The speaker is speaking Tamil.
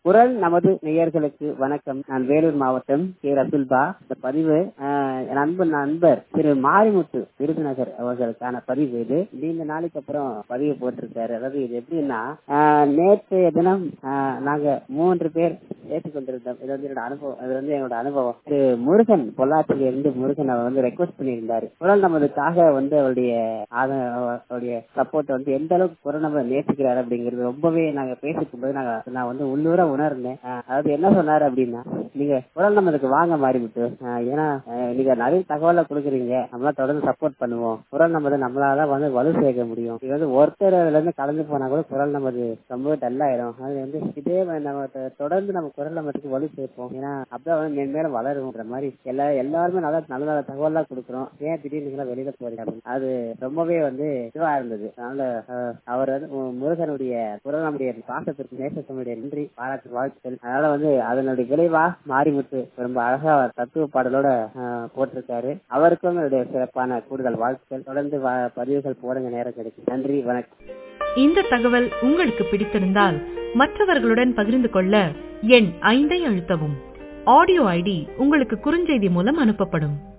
குரல் நமது நேயர்களுக்கு வணக்கம் நான் வேலூர் மாவட்டம் கே ரசுல்பா இந்த பதிவு ஆஹ், என் அன்பு நண்பர் திரு மாரிமுத்து விருதுநகர் அவர்களுக்கான பதிவு இது நீண்ட நாளைக்கு அப்புறம் பதிவு போட்டிருக்காரு அதாவது இது எப்படின்னா ஆஹ், நேற்றைய தினம் ஆஹ், நாங்க மூன்று பேர் பேசிக் கொண்டிருந்தோம் இது வந்து என்னோட அனுபவம் இது வந்து என்னோட அனுபவம் திரு முருகன் பொள்ளாச்சியில இருந்து முருகன் அவர் வந்து ரெக்வஸ்ட் பண்ணியிருந்தாரு குரல் நமதுக்காக வந்து அவருடைய ஆத- அவருடைய சப்போர்ட் வந்து எந்த அளவுக்கு குரல் நம்ம நேசிக்கிறாரு அப்படிங்கிறது ரொம்பவே நாங்க பேசிக்கும் போது நாங்க நான் வந்து உள்ளூர உணர்ந்தேன் ஆஹ் அதாவது என்ன சொன்னாரு அப்படின்னா நீங்க குரல் நமதுக்கு வாங்க மாறிவிட்டு ஏன்னா ஆஹ் நீங்க நிறைய தகவலை கொடுக்குறீங்க நம்மளா தொடர்ந்து சப்போர்ட் பண்ணுவோம் குரல் நமது நம்மளால வந்து வலு சேர்க்க முடியும் இது வந்து ஒருத்தர் அதுல இருந்து கலந்து போனா கூட குரல் நமது ரொம்ப டல்லாயிரும் அது வந்து இதே மாதிரி நம்ம தொ- தொடர்ந்து நம்ம குரல் நமதுக்கு வலு சேர்ப்போம் ஏன்னா அப்பதான் வந்து மென்மேலும் வளரும்ன்ற மாதிரி எல்லா எல்லாருமே நல்லா நல்ல நல்ல தகவல்லாம் கொடுக்குறோம் ஏன் திடீர்னு நீங்களாம் வெளியில போறீங்க அப்படின்னு. அது ரொம்பவே வந்து இதுவா இருந்தது அதனால ஆஹ், அவர் வந்து மு- முருகனுடைய குரல் நம்முடைய பாசத்திற்கு நேசத்தினுடைய நன்றி பாராட்டு வாழ்த்துக்கள் அதனால வந்து அதனுடைய விளைவா மாரிமுத்து ரொம்ப அழகா தத்துவ பாடலோட ஆஹ், போட்டிருக்காரு அவருக்கும் என்னுடைய சிறப்பான கூடுதல் வாழ்த்துக்கள் தொடர்ந்து வா- பதிவுகள் போடுங்க நேரம் கிடைக்கும் நன்றி வணக்கம் இந்த தகவல் உங்களுக்கு பிடித்திருந்தால் மற்றவர்களுடன் பகிர்ந்து கொள்ள எண் ஐந்தை அழுத்தவும் ஆடியோ ஐடி உங்களுக்கு குறுஞ்செய்தி மூலம் அனுப்பப்படும்